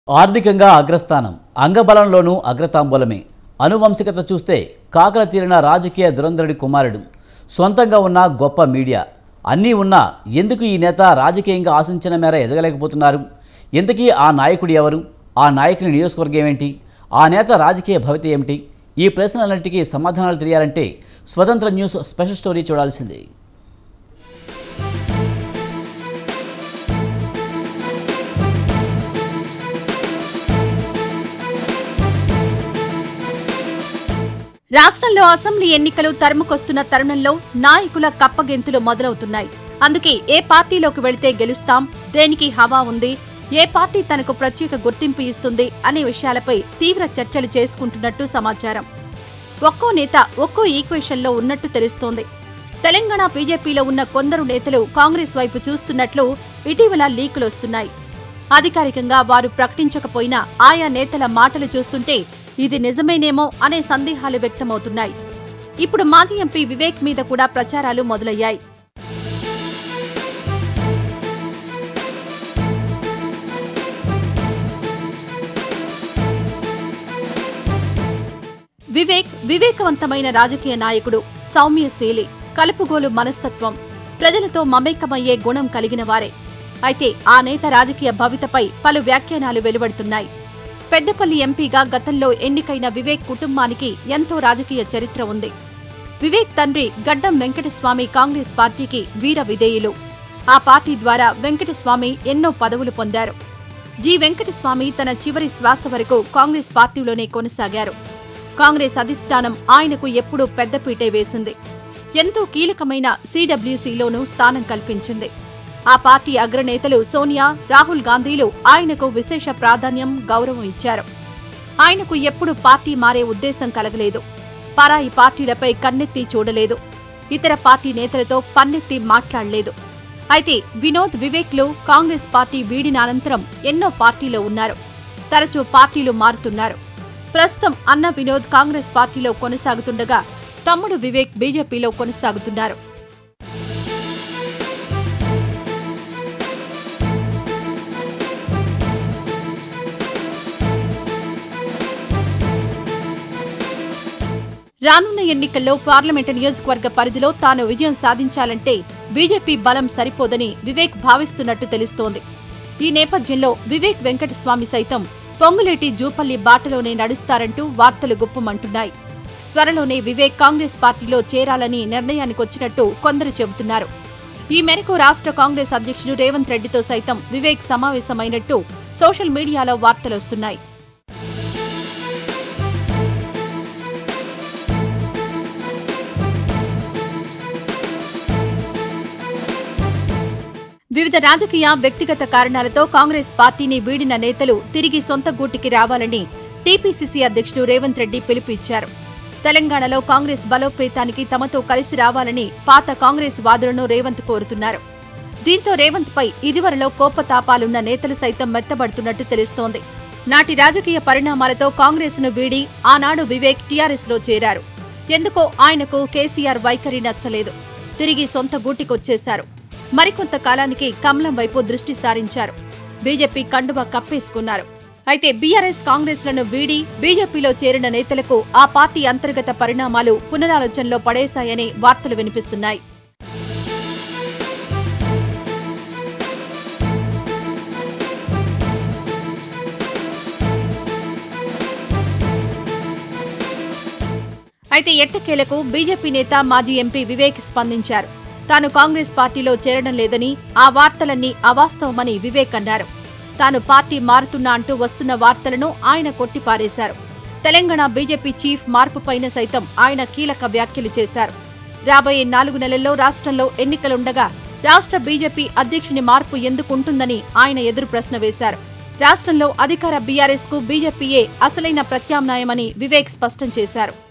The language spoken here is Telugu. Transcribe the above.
ఆర్థికంగా అగ్రస్థానం అంగబలంలోనూ అగ్రతాంబూలమే అనువంశికత చూస్తే కాకల తీరిన రాజకీయ దురంధరుడి కుమారుడు సొంతంగా ఉన్న గొప్ప మీడియా అన్నీ ఉన్నా ఎందుకు ఈ నేత రాజకీయంగా ఆశించిన మేర ఎదగలేకపోతున్నారు ఇంతకీ ఆ నాయకుడు ఎవరు ఆ నాయకుని నియోజకవర్గం ఏంటి ఆ నేత రాజకీయ భవిత ఏమిటి ఈ ప్రశ్నలన్నింటికీ సమాధానాలు తెలియాలంటే స్వతంత్ర న్యూస్ స్పెషల్ స్టోరీ చూడాల్సిందే రాష్ట్రంలో అసెంబ్లీ ఎన్నికలు తరుముకొస్తున్న తరుణంలో నాయకుల కప్పగెంతులు మొదలవుతున్నాయి అందుకే ఏ పార్టీలోకి వెళితే గెలుస్తాం దేనికి హవా ఉంది ఏ పార్టీ తనకు ప్రత్యేక గుర్తింపు ఇస్తుంది అనే విషయాలపై తీవ్ర చర్చలు చేసుకుంటున్నట్టు సమాచారం ఒక్కో నేత ఒక్కో ఈక్వేషన్లో ఉన్నట్టు తెలుస్తోంది తెలంగాణ బీజేపీలో ఉన్న కొందరు నేతలు కాంగ్రెస్ వైపు చూస్తున్నట్లు ఇటీవల లీకులు వస్తున్నాయి అధికారికంగా వారు ప్రకటించకపోయినా ఆయా నేతల మాటలు చూస్తుంటే ఇది నిజమేనేమో అనే సందేహాలు వ్యక్తమవుతున్నాయి ఇప్పుడు మాజీ ఎంపీ వివేక్ మీద కూడా ప్రచారాలు మొదలయ్యాయి వివేక్ వివేకవంతమైన రాజకీయ నాయకుడు సౌమ్యశీలి కలుపుగోలు మనస్తత్వం ప్రజలతో మమేకమయ్యే గుణం కలిగిన వారే అయితే ఆ నేత రాజకీయ భవితపై పలు వ్యాఖ్యానాలు వెలువడుతున్నాయి పెద్దపల్లి ఎంపీగా గతంలో ఎన్నికైన వివేక్ కుటుంబానికి ఎంతో రాజకీయ చరిత్ర ఉంది వివేక్ తండ్రి గడ్డం వెంకటస్వామి కాంగ్రెస్ పార్టీకి వీర విధేయులు ఆ పార్టీ ద్వారా వెంకటస్వామి ఎన్నో పదవులు పొందారు జి వెంకటస్వామి తన చివరి శ్వాస వరకు కాంగ్రెస్ పార్టీలోనే కొనసాగారు కాంగ్రెస్ అధిష్టానం ఆయనకు ఎప్పుడూ పెద్దపీటే వేసింది ఎంతో కీలకమైన సీడబ్ల్యూసీలోనూ స్థానం కల్పించింది ఆ పార్టీ అగ్రనేతలు సోనియా రాహుల్ గాంధీలు ఆయనకు విశేష ప్రాధాన్యం గౌరవం ఇచ్చారు ఆయనకు ఎప్పుడు పార్టీ మారే ఉద్దేశం కలగలేదు పరాయి పార్టీలపై కన్నెత్తి చూడలేదు ఇతర పార్టీ నేతలతో పన్నెత్తి మాట్లాడలేదు అయితే వినోద్ వివేక్లు కాంగ్రెస్ పార్టీ వీడిన అనంతరం ఎన్నో పార్టీలో ఉన్నారు తరచూ పార్టీలు మారుతున్నారు ప్రస్తుతం అన్న వినోద్ కాంగ్రెస్ పార్టీలో కొనసాగుతుండగా తమ్ముడు వివేక్ బీజేపీలో కొనసాగుతున్నారు రానున్న ఎన్నికల్లో పార్లమెంటు నియోజకవర్గ పరిధిలో తాను విజయం సాధించాలంటే బీజేపీ బలం సరిపోదని వివేక్ భావిస్తున్నట్టు తెలుస్తోంది ఈ నేపథ్యంలో వివేక్ వెంకటస్వామి సైతం పొంగులేటి జూపల్లి బాటలోనే నడుస్తారంటూ వార్తలు గుప్పమంటున్నాయి త్వరలోనే వివేక్ కాంగ్రెస్ పార్టీలో చేరాలని నిర్ణయానికొచ్చినట్టు కొందరు చెబుతున్నారు ఈ మేరకు రాష్ట్ర కాంగ్రెస్ అధ్యక్షుడు రేవంత్ రెడ్డితో సైతం వివేక్ సమావేశమైనట్టు సోషల్ మీడియాలో వార్తలొస్తున్నాయి వివిధ రాజకీయ వ్యక్తిగత కారణాలతో కాంగ్రెస్ పార్టీని వీడిన నేతలు తిరిగి సొంత గూటికి రావాలని టీపీసీసీ అధ్యక్షుడు రేవంత్ రెడ్డి పిలుపు ఇచ్చారు తెలంగాణలో కాంగ్రెస్ బలోపేతానికి తమతో కలిసి రావాలని పాత కాంగ్రెస్ వాదులను రేవంత్ కోరుతున్నారు దీంతో రేవంత్ పై ఇదివరలో కోపతాపాలున్న నేతలు సైతం మెత్తబడుతున్నట్టు తెలుస్తోంది నాటి రాజకీయ పరిణామాలతో కాంగ్రెస్ ను వీడి ఆనాడు వివేక్ టీఆర్ఎస్ లో చేరారు ఎందుకో ఆయనకు కేసీఆర్ వైఖరి నచ్చలేదు తిరిగి సొంత గూటికొచ్చేశారు మరికొంత కాలానికి కమలం వైపు దృష్టి సారించారు బీజేపీ కండువా కప్పేసుకున్నారు అయితే బీఆర్ఎస్ కాంగ్రెస్లను వీడి బీజేపీలో చేరిన నేతలకు ఆ పార్టీ అంతర్గత పరిణామాలు పునరాలోచనలో పడేశాయని వార్తలు వినిపిస్తున్నాయి అయితే ఎట్టకేలకు బీజేపీ నేత మాజీ ఎంపీ వివేక్ స్పందించారు తాను కాంగ్రెస్ పార్టీలో చేరడం లేదని ఆ వార్తలన్నీ అవాస్తవమని వివేక్ అన్నారు తాను పార్టీ మారుతున్నా అంటూ వస్తున్న వార్తలను ఆయన కొట్టిపారేశారు తెలంగాణ బీజేపీ చీఫ్ మార్పుపైన సైతం ఆయన కీలక వ్యాఖ్యలు చేశారు రాబోయే నాలుగు నెలల్లో రాష్ట్రంలో ఎన్నికలుండగా రాష్ట్ర బీజేపీ అధ్యక్షుని మార్పు ఎందుకుంటుందని ఆయన ఎదురు ప్రశ్న వేశారు రాష్ట్రంలో అధికార బీఆర్ఎస్ కు బీజేపీయే అసలైన ప్రత్యామ్నాయమని వివేక్ స్పష్టం చేశారు